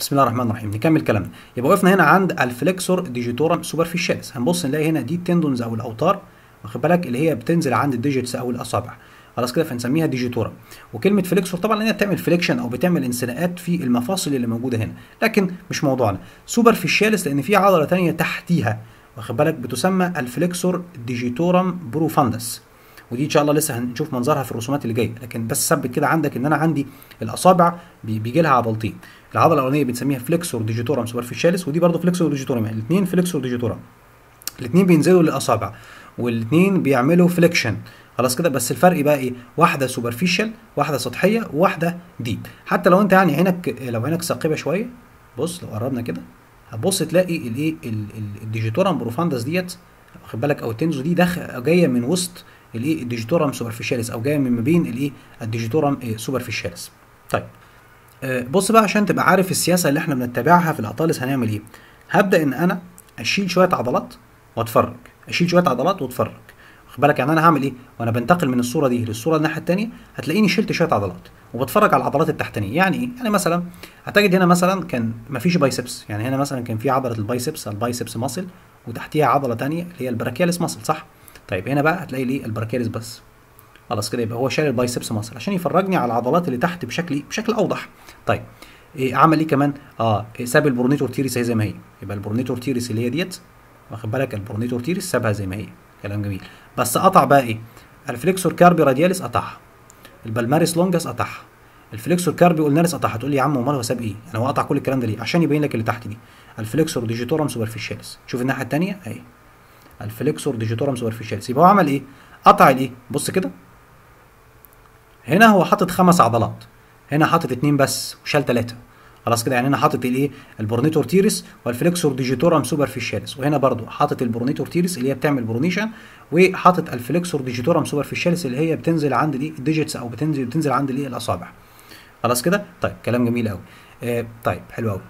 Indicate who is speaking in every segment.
Speaker 1: بسم الله الرحمن الرحيم نكمل كلامنا يبقى وقفنا هنا عند الفليكسور ديجيتورم سوبرفيشاليس هنبص نلاقي هنا دي التندونز او الاوتار واخد بالك اللي هي بتنزل عند الديجيتس او الاصابع خلاص كده فنسميها ديجيتورم وكلمه فليكسور طبعا لان هي بتعمل فليكشن او بتعمل انسناءات في المفاصل اللي موجوده هنا لكن مش موضوعنا سوبرفيشاليس لان في عضله ثانيه تحتيها واخد بالك بتسمى الفليكسور ديجيتورم بروفاندس ودي ان شاء الله لسه هنشوف منظرها في الرسومات اللي جايه لكن بس ثبت كده عندك ان انا عندي الاصابع بيجي لها عضلتين العضله الاولانيه بنسميها فليكسور ديجيتورم سوبرفيشاليس ودي برضه فليكسور ديجيتورم يعني الاثنين فليكسور ديجيتورم الاثنين بينزلوا للاصابع والاثنين بيعملوا فليكشن خلاص كده بس الفرق بقى ايه واحده سوبرفيشال واحده سطحيه وواحده ديب حتى لو انت يعني عينك لو عينك ثاقبه شويه بص لو قربنا كده هتبص تلاقي الايه الديجيتورم بروفاندس ديت واخد بالك او التنزو دي داخل جايه من وسط الايه الديجيتورم سوبرفيشاليس او جايه من ما بين الايه الديجيتورم إيه سوبرفيشاليس طيب آه بص بقى عشان تبقى عارف السياسه اللي احنا بنتبعها في الاطالس هنعمل ايه هبدا ان انا اشيل شويه عضلات واتفرج اشيل شويه عضلات واتفرج واخد بالك يعني انا هعمل ايه وانا بنتقل من الصوره دي للصوره الناحيه الثانيه هتلاقيني شلت شويه عضلات وبتفرج على العضلات التحتانيه يعني ايه يعني مثلا هتجد هنا مثلا كان مفيش بايسبس يعني هنا مثلا كان في عضله البايسبس البايسبس ماسل وتحتيها عضله ثانيه اللي هي البراكياليس ماسل صح طيب هنا بقى هتلاقي ليه البراكياليس بس خلاص كده يبقى هو شال البايسبس ماسل عشان يفرجني على العضلات اللي تحت بشكل بشكل اوضح طيب إيه عمل ايه كمان اه إيه ساب البرونيتور تيريس زي ما هي يبقى البرونيتور تيريس اللي هي ديت واخد بالك البرونيتور تيريس سابها زي ما هي كلام جميل بس قطع بقى ايه الفليكسور كاربي رادياليس قطعها البلماريس لونجاس قطعها الفليكسور كاربي اولناريس قطعها هتقول لي يا عم امال هو ساب ايه يعني هو قطع كل الكلام ده ليه عشان يبين لك اللي تحت دي الفليكسور ديجيتورم سوبرفيشاليس شوف الناحيه الثانيه اهي الفليكسور ديجيتورم سوبرفيشاليس يبقى هو عمل ايه قطع الايه بص كده هنا هو حاطط خمس عضلات هنا حاطط اتنين بس وشال ثلاثه خلاص كده يعني هنا حاطط الايه البرونيتور تيريس والفليكسور ديجيتورم سوبرفيشاليس وهنا برضو حاطط البرونيتور تيريس اللي هي بتعمل برونيشن وحاطط الفليكسور ديجيتورم سوبرفيشاليس اللي هي بتنزل عند الايه الديجيتس او بتنزل بتنزل عند الايه الاصابع خلاص كده طيب كلام جميل قوي آه طيب حلو قوي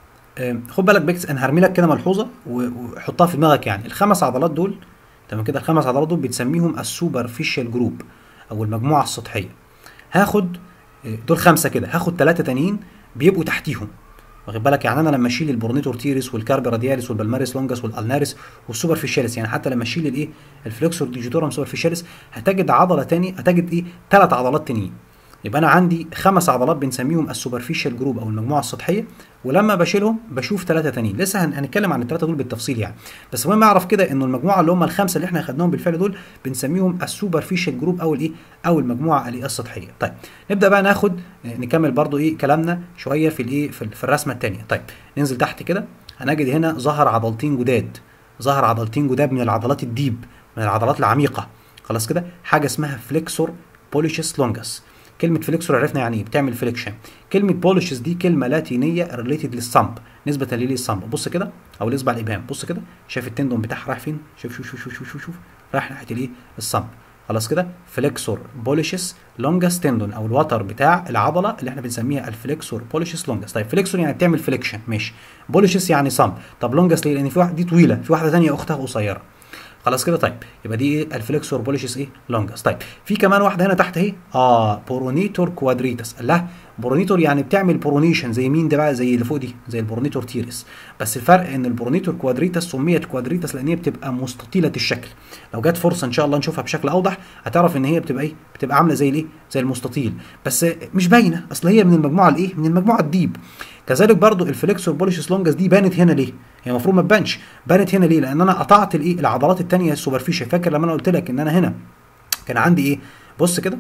Speaker 1: آه خد بالك بيكس انا هرمي لك كده ملحوظه وحطها في دماغك يعني الخمس عضلات دول تمام كده الخمس عضلات دول بنسميهم السوبرفيشال جروب او المجموعه السطحيه هاخد دول خمسه كده هاخد ثلاثه تانيين بيبقوا تحتيهم واخد بالك يعني انا لما اشيل البورنيتور تيريس والكاربي رادياليس والبلماريس لونجاس والالناريس والسوبرفيشاليس يعني حتى لما اشيل الايه الفليكسور ديجيتورم سوبرفيشاليس هتجد عضله تاني هتجد ايه ثلاث عضلات تانيين يبقى انا عندي خمس عضلات بنسميهم السوبرفيشال جروب او المجموعه السطحيه ولما بشيلهم بشوف ثلاثه تانيين لسه هنتكلم عن الثلاثه دول بالتفصيل يعني بس المهم اعرف كده انه المجموعه اللي هم الخمسه اللي احنا خدناهم بالفعل دول بنسميهم السوبرفيشال جروب او الايه او المجموعه الايه السطحيه طيب نبدا بقى ناخد نكمل برضو ايه كلامنا شويه في الايه في الرسمه الثانيه طيب ننزل تحت كده هنجد هنا ظهر عضلتين جداد ظهر عضلتين جداد من العضلات الديب من العضلات العميقه خلاص كده حاجه اسمها فليكسور بوليشس لونجس كلمة فليكسور عرفنا يعني ايه بتعمل فليكشن كلمة بوليشز دي كلمة لاتينية ريليتد للصمب نسبة للصمب بص كده او الاصبع الابهام بص كده شايف التندون بتاعها رايح فين شوف شوف شوف شوف شوف, شوف. رايح ناحية الايه الصمب خلاص كده فليكسور بوليشس لونجاس تندون او الوتر بتاع العضله اللي احنا بنسميها الفليكسور بوليشس لونجاس طيب فليكسور يعني بتعمل فليكشن ماشي بوليشس يعني صمب طب لونجاس ليه لان في واحده دي طويله في واحده ثانيه اختها قصيره خلاص كده طيب يبقى دي ايه الفليكسور بوليشس ايه لونجس طيب في كمان واحده هنا تحت اهي اه بورونيتور كوادريتس الله بورونيتور يعني بتعمل بورونيشن زي مين ده بقى زي اللي فوق دي زي البورونيتور تيريس بس الفرق ان البورونيتور كوادريتس سميت كوادريتس لان هي بتبقى مستطيله الشكل لو جت فرصه ان شاء الله نشوفها بشكل اوضح هتعرف ان هي بتبقى ايه بتبقى عامله زي الايه زي المستطيل بس مش باينه اصل هي من المجموعه الايه من المجموعه الديب كذلك برضو الفليكسور بوليشس لونجس دي بانت هنا ليه هي المفروض ما تبانش بانت هنا ليه لان انا قطعت الايه العضلات الثانيه السوبرفيشال فاكر لما انا قلت لك ان انا هنا كان عندي ايه بص كده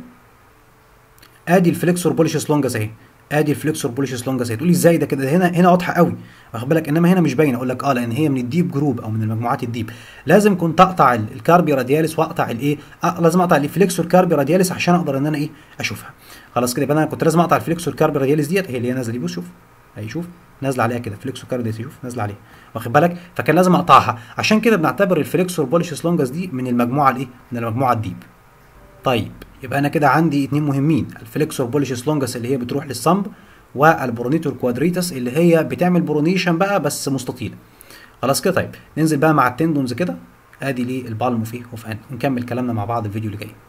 Speaker 1: ادي الفليكسور بوليشس لونجس اهي ادي الفليكسور بوليشس لونجس اهي تقول لي ازاي ده كده هنا هنا واضحه قوي واخد بالك انما هنا مش باينه اقول لك اه لان هي من الديب جروب او من المجموعات الديب لازم كنت اقطع الكاربي رادياليس واقطع الايه آه لازم اقطع الفليكسور كاربي رادياليس عشان اقدر ان انا ايه اشوفها خلاص كده يبقى انا كنت لازم اقطع الفليكسور كاربي رادياليس ديت هي اللي هي نازله دي بص شوف اهي شوف نازله عليها كده فليكسور كاربي شوف نازله عليها واخد بالك فكان لازم اقطعها عشان كده بنعتبر الفليكسور بوليشس لونجس دي من المجموعه الايه من المجموعه الديب طيب يبقى انا كده عندي اتنين مهمين الفليكسور بوليشس لونجس اللي هي بتروح للصمب والبرونيتور كوادريتس اللي هي بتعمل برونيشن بقى بس مستطيله خلاص كده طيب ننزل بقى مع التندونز كده ادي ليه البالم فيه وفي نكمل كلامنا مع بعض الفيديو اللي جاي